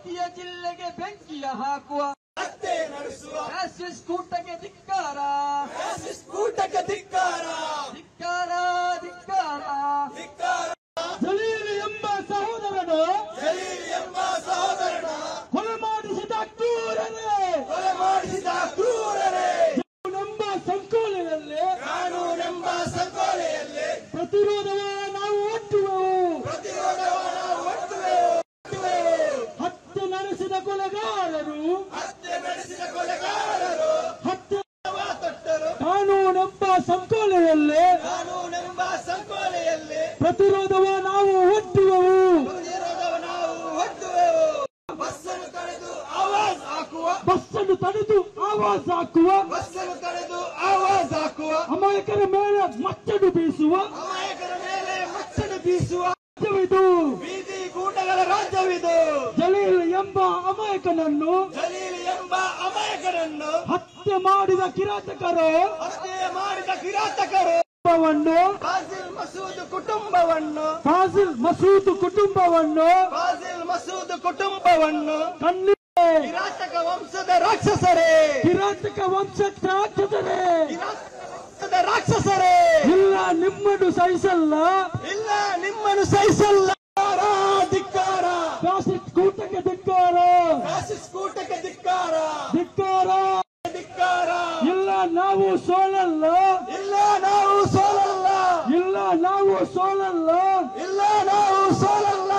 ಶಕ್ತಿಯ ಜಿಲ್ಲೆಗೆ ಬೆಂಕಿಯ ಹಾಕುವ ಹತ್ಯೆ ನಡೆಸುವ ಫ್ಯಾಸಿಸ್ಟ್ ಕೂಟಕ್ಕೆ ಧಿಕ್ಕಾರ ಫ್ಯಾಸಿಸ್ಟ್ ಕೂಟಕ್ಕೆ ಧಿಕ್ಕಾರ ಧಿಕ್ಕಾರ ಧಿಕ್ಕಾರ ಧಿಕ್ಕಾರ ಜಲೀಲ್ ಎಂಬ ಸಹೋದರನು ಜಲೀಲ್ ಎಂಬ ಸಹೋದರನ ಕೊಲೆ ಮಾಡಿಸಿದ ಕ್ರೂರರೇ ಕೊಲೆ ಮಾಡಿಸಿದ ಕ್ರೂರರೇ ನಮ್ಮ ಸಂಕೋಲೆಯಲ್ಲಿ ಕಾನೂನೆಂಬ ಸಂಕೋಲೆಯಲ್ಲಿ ಪ್ರತಿರೋಧವ ನಾವು ಒಟ್ಟುವೆವು ಪ್ರತಿರೋಧವನ್ನ ಒಟ್ಟುವೆವು ಒಟ್ಟುವೆವು. ಹತ್ಯೆ ನಡೆಸಿದ ಕೊಲೆಗಾರರು ಹತ್ಯೆ ನಡೆಸಿದ ಕೊಲೆಗಾರರು ಹತ್ಯೆ ತೊಟ್ಟರು ಕಾನೂನೆಂಬ ಸಂಕೋಲೆಯಲ್ಲಿ ಕಾನೂನೆಂಬ ಸಂಕೋಲೆಯಲ್ಲಿ ಪ್ರತಿರೋಧವ ನಾವು ಒಟ್ಟುವೆವು ಪ್ರತಿರೋಧವ ನಾವು ಒಟ್ಟುವೆವು ಬಸ್ಸನ್ನು ತಡೆದು ಆವಾಜ್ ಹಾಕುವ ಬಸ್ಸನ್ನು ತಡೆದು ಆವಾಜ್ ಹಾಕುವ ಬಸ್ಸನ್ನು ತಡೆದು ಆವಾಜ್ ಹಾಕುವ ಅಮಾಯಕರ ಮೇಲೆ ಮಚ್ಚಡು ಬೀಸುವ ಅಮಾಯಕರ ಮೇಲೆ ಮಚ್ಚಡು ಬೀಸುವ ರಾಜ್ಯವಿದು ಬೀದಿ ಕೂಟಗಳ ರಾಜ್ಯವಿದು ಜಲೀಲ್ ಎಂಬ ಅಮಾಯಕನನ್ನು ಜಲೀಲ್ ಎಂಬ ಅಮಾಯಕರನ್ನು ಹತ್ಯೆ ಮಾಡಿದ ಕಿರಾತಕರು ಹತ್ಯೆ ಮಾಡಿದ ಕಿರಾತಕರು ಕುಟುಂಬವನ್ನು ಫಾಜಿಲ್ ಮಸೂದ್ ಕುಟುಂಬವನ್ನು ಫಾಜಿಲ್ ಮಸೂದ್ ಕುಟುಂಬವನ್ನು ಫಾಜಿಲ್ ಮಸೂದ್ ಕುಟುಂಬವನ್ನು ಕಣ್ಣಿಗೆ ಕಿರಾತಕ ವಂಶದ ರಾಕ್ಷಸರೇ ಕಿರಾತಕ ವಂಶದ ರಾಕ್ಷಸರೇ ಕಿರಾತಕ ವಂಶದ ರಾಕ್ಷಸರೇ ಇಲ್ಲ ನಿಮ್ಮನ್ನು ಸಹಿಸಲ್ಲ ಇಲ್ಲ ನಿಮ್ಮನ್ನು ಸಹಿಸಲ್ಲ ಧಿಕ್ಕಾರ ಫ್ಯಾಸಿಸ್ಟ್ ಕೂಟಕ್ಕೆ ಧಿಕ್ಕಾರ ಫ್ಯಾಸಿಸ್ಟ್ ಕೂಟಕ್ಕೆ ಧಿಕ್ಕಾರ ಧಿಕ್ಕಾರ ಧಿಕ್ಕಾರ ಇಲ್ಲ ನಾವು ಸೋಲಲ್ಲ ಇಲ್ಲ ನಾವು ಸೋಲಲ್ಲ ಇಲ್ಲ ನಾವು ಸೋಲಲ್ಲ ಇಲ್ಲ ನಾವು ಸೋಲಲ್ಲ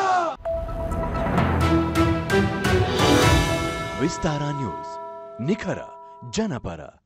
ವಿಸ್ತಾರ ನ್ಯೂಸ್ ನಿಖರ ಜನಪರ